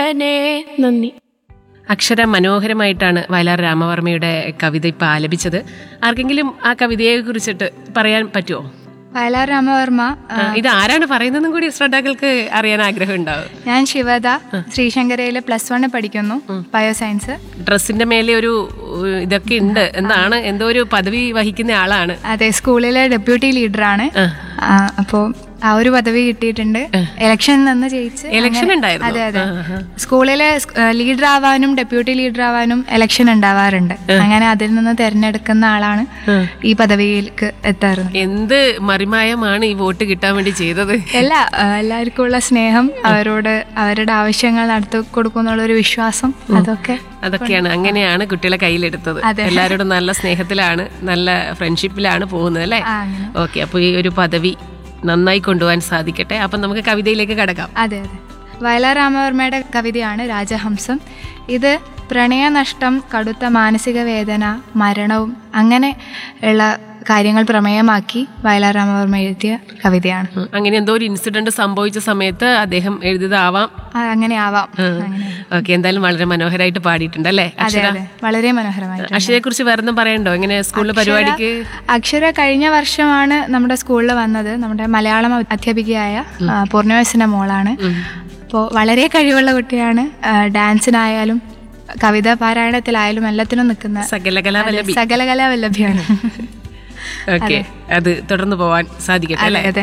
ഈശ്വരനെ നന്ദി അക്ഷര മനോഹരമായിട്ടാണ് വയലാർ രാമവർമ്മയുടെ കവിത ഇപ്പൊ ആലപിച്ചത് ആർക്കെങ്കിലും ആ കവിതയെ കുറിച്ചിട്ട് പറയാൻ പറ്റുമോ വയലാർ രാമവർമ്മ ആ, ഇത് ആരാണ് പറയുന്നതെന്നും കൂടി ശ്രോതാക്കൾക്ക് അറിയാൻ ആഗ്രഹം ഉണ്ടാവും ഞാൻ ശിവദ ശ്രീശങ്കരയിലെ പ്ലസ് വണ്ണിൽ പഠിക്കുന്നു ബയോസയൻസ് ഡ്രസ്സിന്റെ മേലെ ഒരു ഉ, ഇതൊക്കെ ഉണ്ട് എന്താണ് എന്തോ ഒരു പദവി വഹിക്കുന്ന ആളാണ് അതെ സ്കൂളിലെ ഡെപ്യൂട്ടി ലീഡറാണ് ആ. അപ്പോൾ ആ ഒരു പദവി കിട്ടിയിട്ടുണ്ട് ഇലക്ഷനിൽ നിന്ന് ജയിച്ച് ഇലക്ഷൻ അങ്ങനെ- ഉണ്ടായിരുന്നോ? അതെ അതെ ആ, ആ. സ്കൂളിലെ ലീഡർ ആവാനും ഡെപ്യൂട്ടി ലീഡർ ആവാനും ഇലക്ഷൻ ഉണ്ടാവാറുണ്ട് അങ്ങനെ അതിൽ നിന്ന് തിരഞ്ഞെടുക്കുന്ന ആളാണ് ഈ പദവിയിലേക്ക് എത്താറുള്ളത് എന്ത് മറിമായമാണ് ഈ വോട്ട് കിട്ടാൻ വേണ്ടി ചെയ്തത് എല്ലാ ആ, എല്ലാവർക്കും ഉള്ള സ്നേഹം അവരോട് അവരുടെ ആവശ്യങ്ങൾ നടത്തി കൊടുക്കുന്നുള്ള ഒരു വിശ്വാസം അതൊക്കെ അതൊക്കെയാണ് അങ്ങനെയാണ് കുട്ടികളെ കയ്യിലെടുത്തത് അതെ. എല്ലാവരോടും നല്ല സ്നേഹത്തിലാണ് നല്ല ഫ്രണ്ട്ഷിപ്പിലാണ് പോകുന്നത് അല്ലേ ആ, അങ്ങനെ. ഓക്കെ അപ്പോൾ ഈ ഒരു പദവി നന്നായി കൊണ്ടുപോകാൻ സാധിക്കട്ടെ അപ്പം നമുക്ക് കവിതയിലേക്ക് കടക്കാം അതെ അതെ വയലാർ രാമവർമ്മയുടെ കവിതയാണ് രാജഹംസം ഇത് പ്രണയനഷ്ടം കടുത്ത മാനസിക വേദന മരണവും അങ്ങനെ ഉള്ള കാര്യങ്ങൾ പ്രമേയമാക്കി വയലാർ രാമവർമ്മ എഴുതിയ കവിതയാണ് ഉം. അങ്ങനെ എന്തോ ഒരു ഇൻസിഡന്റ് സംഭവിച്ച സമയത്ത് അദ്ദേഹം എഴുതിയതാവാം ആ, അങ്ങനെ ആവാം അങ്ങനെ ഓക്കെ എന്തായാലും വളരെ മനോഹരമായിട്ട് പാടിയിട്ടുണ്ട് അല്ലേ അതെ അക്ഷര അതെ വളരെ മനോഹരമായിട്ട് അക്ഷരയെ കുറിച്ച് വേറൊന്നും പറയണ്ടോ ഇങ്ങനെ സ്കൂളിലെ പരിപാടിക്ക് അക്ഷര കഴിഞ്ഞ വർഷമാണ് നമ്മുടെ സ്കൂളിൽ വന്നത് നമ്മുടെ മലയാളം അധ്യാപികയായ ആ, പൂർണ്ണിമസിന്റെ മോളാണ് അപ്പോൾ വളരെ കഴിവുള്ള കുട്ടിയാണ് ആ, ഡാൻസിനായാലും കവിതാ പാരായണത്തിലായാലും എല്ലാത്തിനും നിൽക്കുന്ന സകലകലാവല്ലഭി സകലകലാവല്ലഭ്യാണ് ഓക്കെ അത് തുടർന്ന് പോവാൻ സാധിക്കട്ടെ അതെ അല്ലേ അതെ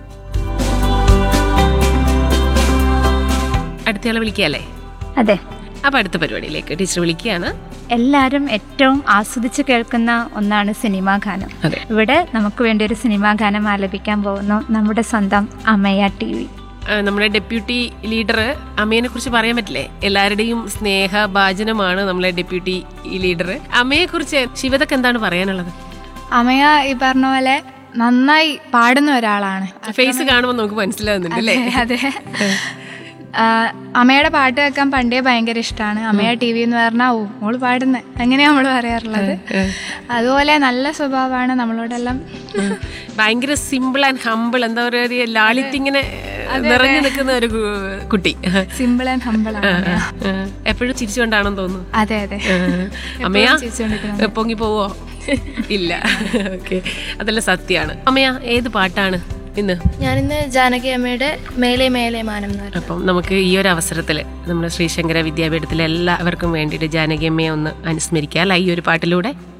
അടുത്തയാളെ വിളിക്കുകയല്ലേ അതെ അപ്പൊ അടുത്ത പരിപാടിയിലേക്ക് ടീച്ചർ വിളിക്കുകയാണ് എല്ലാവരും ഏറ്റവും ആസ്വദിച്ച് കേൾക്കുന്ന ഒന്നാണ് സിനിമാ ഗാനം അതെ. ഇവിടെ നമുക്ക് വേണ്ടി ഒരു സിനിമാ ഗാനം ആലപിക്കാൻ പോകുന്നു നമ്മുടെ സ്വന്തം അമയ ടി വി ആ, നമ്മുടെ ഡെപ്യൂട്ടി ലീഡർ അമ്മയെ കുറിച്ച് പറയാൻ പറ്റില്ലേ എല്ലാവരുടെയും സ്നേഹ ഭാജനമാണ് നമ്മളെ ഡെപ്യൂട്ടി ലീഡർ അമ്മയെ കുറിച്ച് ശിവതക്ക് എന്താണ് പറയാനുള്ളത് അമയ ഈ പറഞ്ഞ പോലെ നന്നായി പാടുന്ന ഒരാളാണ് ഫേസ് കാണുമ്പോൾ നമുക്ക് മനസ്സിലാവുന്നുണ്ട് അല്ലേ അതെ ആ, അമ്മയുടെ പാട്ട് കേൾക്കാൻ പണ്ടേ ഭയങ്കര ഇഷ്ടമാണ് അമ്മയ ടി വി എന്ന് പറഞ്ഞാൽ ഓ മോള് പാടുന്ന അങ്ങനെയാ നമ്മൾ പറയാറുള്ളത് അതുപോലെ നല്ല സ്വഭാവമാണ് നമ്മളോടെല്ലാം ഭയങ്കര സിമ്പിൾ ആൻഡ് ഹമ്പിൾ എന്താ പറയുക ഒരു ലാളിത്യങ്ങനെ നിറഞ്ഞു നിൽക്കുന്ന ഒരു കു- കുട്ടി സിമ്പിൾ ആൻഡ് ഹമ്പിൾ ആണ് എപ്പോഴും ചിരിച്ചുകൊണ്ടാണെന്ന് തോന്നുന്നു അതെ അതെ അമ്മയാ ചിരിച്ചുകൊണ്ടിരിക്കുന്നത്. പൊങ്ങി പോവോ ഇല്ല ഓക്കെ അതെല്ലാം സത്യമാണ് അമ്മയാ ഏത് പാട്ടാണ് ഇന്ന് ഞാനിന്ന് ജാനകി അമ്മയുടെ മേലെ മേലെ മാനം എന്ന് പറയും അപ്പം നമുക്ക് ഈ ഒരു അവസരത്തിൽ നമ്മുടെ ശ്രീശങ്കര വിദ്യാപീഠത്തിലെ എല്ലാവർക്കും വേണ്ടിയിട്ട് ജാനകിയമ്മയെ ഒന്ന് അനുസ്മരിക്കാം അല്ല ഈ ഒരു പാട്ടിലൂടെ